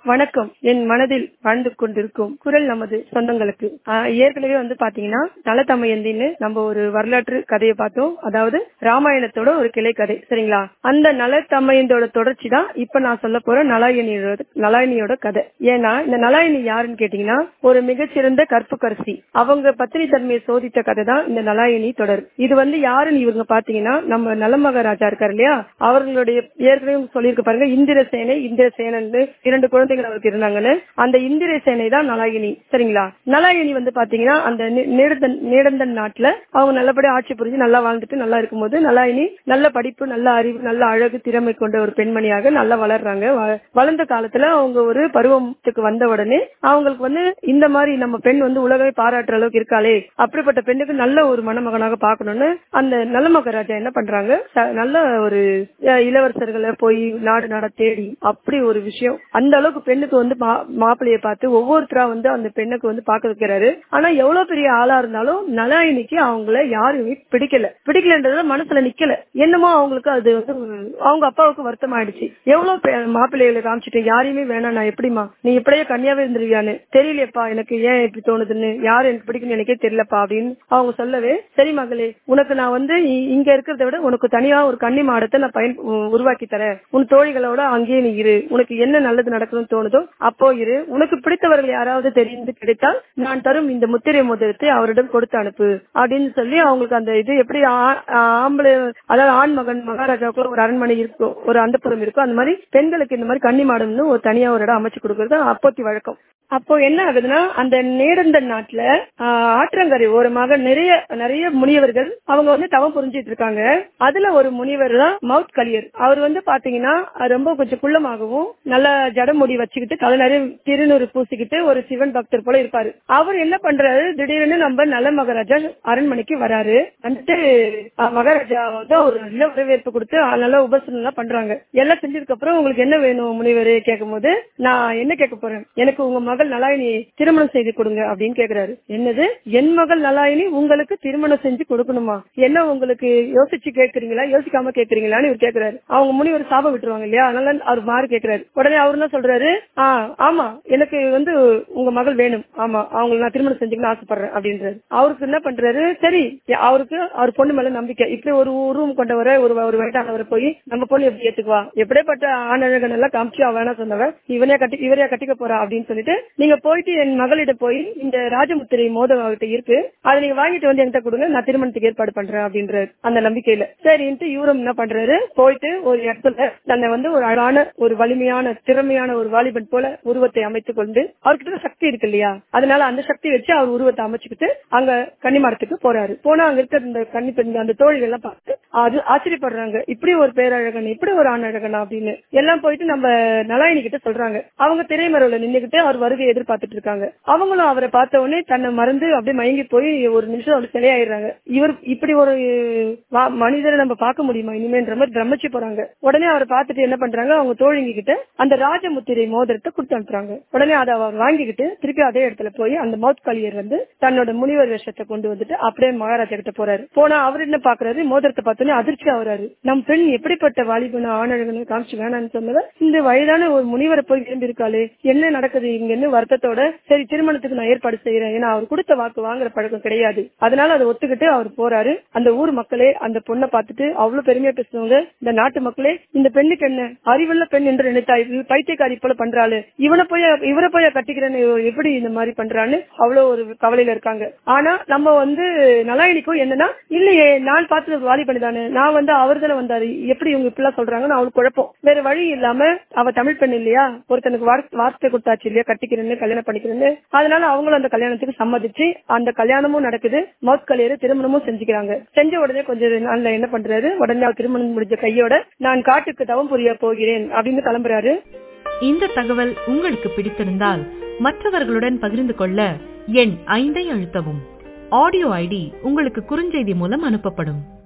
வணக்கம் என் மனதில் வாழ்ந்து கொண்டிருக்கும் குரல் நமது சொந்தங்களுக்கு ஆஹ் ஏற்கனவே வந்து பாத்தீங்கன்னா நலத்தமையந்தின்னு நம்ம ஒரு வரலாற்று கதையை பார்த்தோம் அதாவது ராமாயணத்தோட ஒரு கிளை கதை சரிங்களா அந்த நலத்தமையந்தோட தொடர்ச்சி தான் இப்ப நான் சொல்ல போற நலாயணியோட நலாயணியோட கதை ஏன்னா இந்த நலாயணி யாருன்னு கேட்டீங்கன்னா ஒரு மிகச்சிறந்த கற்புக்கரசி அவங்க பத்தினி தன்மையை சோதித்த கதை தான் இந்த நலாயணி தொடர் இது வந்து யாருன்னு இவங்க பாத்தீங்கன்னா நம்ம நலமகாராஜா இருக்காரு இல்லையா அவர்களுடைய ஏற்கனவே சொல்லியிருக்க பாருங்க இந்திரசேனை இந்திரசேனன் இரண்டு குழந்தைகள் அவருக்கு இருந்தாங்கன்னு அந்த இந்திரசேனை தான் நலாயினி சரிங்களா நலாயினி வந்து பாத்தீங்கன்னா அந்த நி- நீடந்தன் நீடந்தன் நாட்டுல அவங்க நல்லபடியா ஆட்சி புரிஞ்சு நல்லா வாழ்ந்துட்டு நல்லா இருக்கும்போது நலாயினி நல்ல படிப்பு நல்ல அறிவு நல்ல அழகு திறமை கொண்ட ஒரு பெண்மணியாக நல்லா வளர்றாங்க வ- வளர்ந்த காலத்துல அவங்க ஒரு பருவத்துக்கு வந்த உடனே அவங்களுக்கு வந்து இந்த மாதிரி நம்ம பெண் வந்து உலகமே பாராட்டுற அளவுக்கு இருக்காளே அப்படிப்பட்ட பெண்ணுக்கு நல்ல ஒரு மணமகனாக பார்க்கணும்னு அந்த நல்ல மகாராஜா என்ன பண்றாங்க ச- நல்ல ஒரு அஹ், இளவரசர்களை போய் நாடு நாட தேடி அப்படி ஒரு விஷயம் அந்த அளவுக்கு பெண்ணுக்கு வந்து மா- மாப்பிள்ளைய பார்த்து ஒவ்வொருத்தரா வந்து அந்த பெண்ணுக்கு வந்து பார்க்க வைக்கிறாரு ஆனா எவ்வளவு பெரிய ஆளா இருந்தாலும் நலாயினிக்கு அவங்கள யாருமே பிடிக்கல பிடிக்கலன்றது மனசுல நிக்கல என்னமோ அவங்களுக்கு அது வந்து ஒரு- அவங்க அப்பாவுக்கு வருத்தம் ஆயிடுச்சு எவ்வளவு பெ- மாப்பிள்ளைகளை காமிச்சிட்டு யாரையுமே வேணாம் நான் எப்படிமா நீ இப்படியே கன்னியாவே இருந்துருவியான்னு தெரியலையப்பா எனக்கு ஏன் இப்படி தோணுதுன்னு யாரு எனக்கு பிடிக்குன்னு எனக்கே தெரியலப்பா அப்படின்னு அவங்க சொல்லவே சரி மகளே உனக்கு நான் வந்து இ- இங்க இருக்கிறத விட உனக்கு தனியா ஒரு கன்னி மாடத்தை நான் பயன் உ- உருவாக்கி தரேன் உன் தோழிகளோட அங்கேயே நீ இரு உனக்கு என்ன நல்லது நடக்கணும்னு தோணுதோ அப்போ இரு உனக்கு பிடித்தவர்கள் யாராவது தெரிந்து கிடைத்தால் நான் தரும் இந்த முத்திரை மோதிரத்தை அவரிடம் கொடுத்து அனுப்பு அப்படின்னு சொல்லி அவங்களுக்கு அந்த இது எப்படி ஆ- ஆம்பளை அதாவது ஆண் மகன் மகாராஜாவுக்குள்ள ஒரு அரண்மனை இருக்கும் ஒரு அந்தப்புறம் இருக்கும் அந்த மாதிரி பெண்களுக்கு இந்த மாதிரி கன்னி மாடம்னு ஒரு தனியா ஒரு இடம் அமைச்சு கொடுக்கறது அப்போத்தி வழக்கம் அப்போ என்ன ஆகுதுன்னா அந்த நேரந்த நாட்டுல ஆஹ், ஆற்றங்கரை ஓரமாக நிறைய நிறைய முனிவர்கள் அவங்க வந்து தவம் புரிஞ்சிட்டு இருக்காங்க அதுல ஒரு முனிவர் தான் மவுத் கலியர் அவர் வந்து பாத்தீங்கன்னா அஹ், ரொம்ப கொஞ்சம் குள்ளமாகவும் நல்ல ஜடமுடி வச்சுக்கிட்டு தலை நிறைய திருநூறு பூசிக்கிட்டு ஒரு சிவன் பக்தர் போல இருப்பாரு அவர் என்ன பண்றாரு திடீர்னு நம்ம நல்ல மகாராஜா அரண்மனைக்கு வராரு வந்துட்டு அஹ், மகாராஜா வந்து ஒரு நல்ல வரவேற்பு கொடுத்து அஹ், நல்ல உபசனம் எல்லாம் பண்றாங்க எல்லாம் செஞ்சதுக்கு அப்புறம் உங்களுக்கு என்ன வேணும் முனிவர் கேட்கும் போது நான் என்ன கேட்க போறேன் எனக்கு உங்க மகள் நலாயினி திருமணம் செய்து கொடுங்க அப்படின்னு கேக்குறாரு என்னது என் மகள் நலாயினி உங்களுக்கு திருமணம் செஞ்சு கொடுக்கணுமா என்ன உங்களுக்கு யோசிச்சு கேக்குறீங்களா யோசிக்காம கேக்குறீங்களான்னு இவர் கேக்குறாரு அவங்க முனிவர் சாபம் விட்டுருவாங்க இல்லையா அதனால அவர் மாறு கேக்குறாரு உடனே அவர் என்ன சொல்றாரு ஆ ஆமா எனக்கு வந்து உங்க மகள் வேணும் ஆமா அவங்களை நான் திருமணம் செஞ்சுக்கணும்னு ஆசைப்படுறேன் அப்படின்றாரு அவருக்கு என்ன பண்றாரு சரி அவருக்கு அவர் பொண்ணு மேல நம்பிக்கை இப்படி ஒரு உருவம் கொண்டவரை ஒரு ஒரு வயதானவரை போய் நம்ம பொண்ணு எப்படி ஏத்துக்குவா எப்படிப்பட்ட ஆணழகன் எல்லாம் காமிச்சு அவ வேணா சொன்னவ இவனே கட்டி இவரையா கட்டிக்க போறா அப்படின்னு சொல்லிட்டு நீங்க போயிட்டு என் மகளிடம் போய் இந்த ராஜமுத்திரை மோதம் அவர்கிட்ட இருக்கு அதை நீங்க வாங்கிட்டு வந்து என்கிட்ட கொடுங்க நான் திருமணத்துக்கு ஏற்பாடு பண்றேன் அப்படின்ற அந்த நம்பிக்கையில சரின்ட்டு இவரும் என்ன பண்றாரு போயிட்டு ஒரு இடத்துல தன்னை வந்து ஒரு அழகான ஒரு வலிமையான திறமையான ஒரு வாலிபன் போல உருவத்தை அமைத்துக் கொண்டு அவர்கிட்ட சக்தி இருக்கு இல்லையா அதனால அந்த சக்தி வச்சு அவர் உருவத்தை அமைச்சுக்கிட்டு அங்க கன்னிமாடத்துக்கு போறாரு போனா அங்க இருக்கிற இந்த கன்னி பெண் அந்த தோழிகள் எல்லாம் பார்த்து அது ஆச்சரியப்படுறாங்க இப்படி ஒரு பேரழகன் இப்படி ஒரு ஆணழகன் அப்படின்னு எல்லாம் போயிட்டு நம்ம நலாயினி கிட்ட சொல்றாங்க அவங்க திரைமறைவுல நின்னுகிட்டு அவர் வருகையை எதிர்பார்த்துட்டு இருக்காங்க அவங்களும் அவரை பார்த்த உடனே தன்னை மறந்து அப்படியே மயங்கி போய் ஒரு நிமிஷம் அவர் சிலையாயிடுறாங்க இவர் இப்படி ஒரு வா- மனிதரை நம்ம பார்க்க முடியுமா இனிமேன்ற மாதிரி பிரமிச்சு போறாங்க உடனே அவரை பார்த்துட்டு என்ன பண்றாங்க அவங்க தோழிங்க கிட்ட அந்த ராஜமுத்திரை மோதிரத்தை கொடுத்து அனுப்புறாங்க உடனே அதை அவர் வாங்கிக்கிட்டு திருப்பி அதே இடத்துல போய் அந்த மௌத் கலியர் வந்து தன்னோட முனிவர் வேஷத்தை கொண்டு வந்துட்டு அப்படியே மகாராஜா கிட்ட போறாரு போனா அவர் என்ன பாக்குறாரு மோதிரத்தை பார்த்தோன்னே அதிர்ச்சி ஆகுறாரு நம் பெண் எப்படிப்பட்ட வாலிபன ஆணழகனை காமிச்சு வேணாம்னு சொன்னவ இந்த வயதான ஒரு முனிவரை போய் விரும்பி இருக்காளே என்ன நடக்குது இங்கன்னு வருத்தத்தோட சரி திருமணத்துக்கு நான் ஏற்பாடு செய்யறேன் ஏன்னா அவர் கொடுத்த வாக்கு வாங்குற பழக்கம் கிடையாது அதனால அதை ஒத்துக்கிட்டு அவர் போறாரு அந்த ஊர் மக்களே அந்த பொண்ணை பார்த்துட்டு அவ்வளவு பெருமையா பேசுனவங்க இந்த நாட்டு மக்களே இந்த பெண்ணுக்கு என்ன அறிவுள்ள பெண் என்று நினைத்தாய் இவ பைத்தியக்காரி போல பண்றாளு இவனை போய் இவரை போய் கட்டிக்கிறேன்னு இவ எப்படி இந்த மாதிரி பண்றான்னு அவ்வளவு ஒரு கவலையில இருக்காங்க ஆனா நம்ம வந்து நலாயினிக்கும் என்னன்னா இல்லையே நான் பார்த்தது வாலிபனி தானே நான் வந்து அவர் தானே வந்தாரு எப்படி இவங்க இப்படிலாம் சொல்றாங்கன்னு அவளுக்கு குழப்பம் வேற வழி இல்லாம அவ தமிழ் பெண் இல்லையா ஒருத்தனுக்கு வார்- வார்த்தை கொடுத்தாச்சு இல்லையா கட்டிக்கிறேன்னு கல்யாணம் பண்ணிக்கிறேன்னு அதனால அவங்களும் அந்த கல்யாணத்துக்கு சம்மதிச்சு அந்த கல்யாணமும் நடக்குது மவுத் கல்யாண திருமணமும் செஞ்சுக்கிறாங்க செஞ்ச உடனே கொஞ்சம் நாள்ல என்ன பண்றாரு உடனே அவர் திருமணம் முடிஞ்ச கையோட நான் காட்டுக்கு தவம் புரிய போகிறேன் அப்படின்னு கிளம்புறாரு இந்த தகவல் உங்களுக்கு பிடித்திருந்தால் மற்றவர்களுடன் பகிர்ந்து கொள்ள எண் ஐந்தை அழுத்தவும் ஆடியோ ஐடி உங்களுக்கு குறுஞ்செய்தி மூலம் அனுப்பப்படும்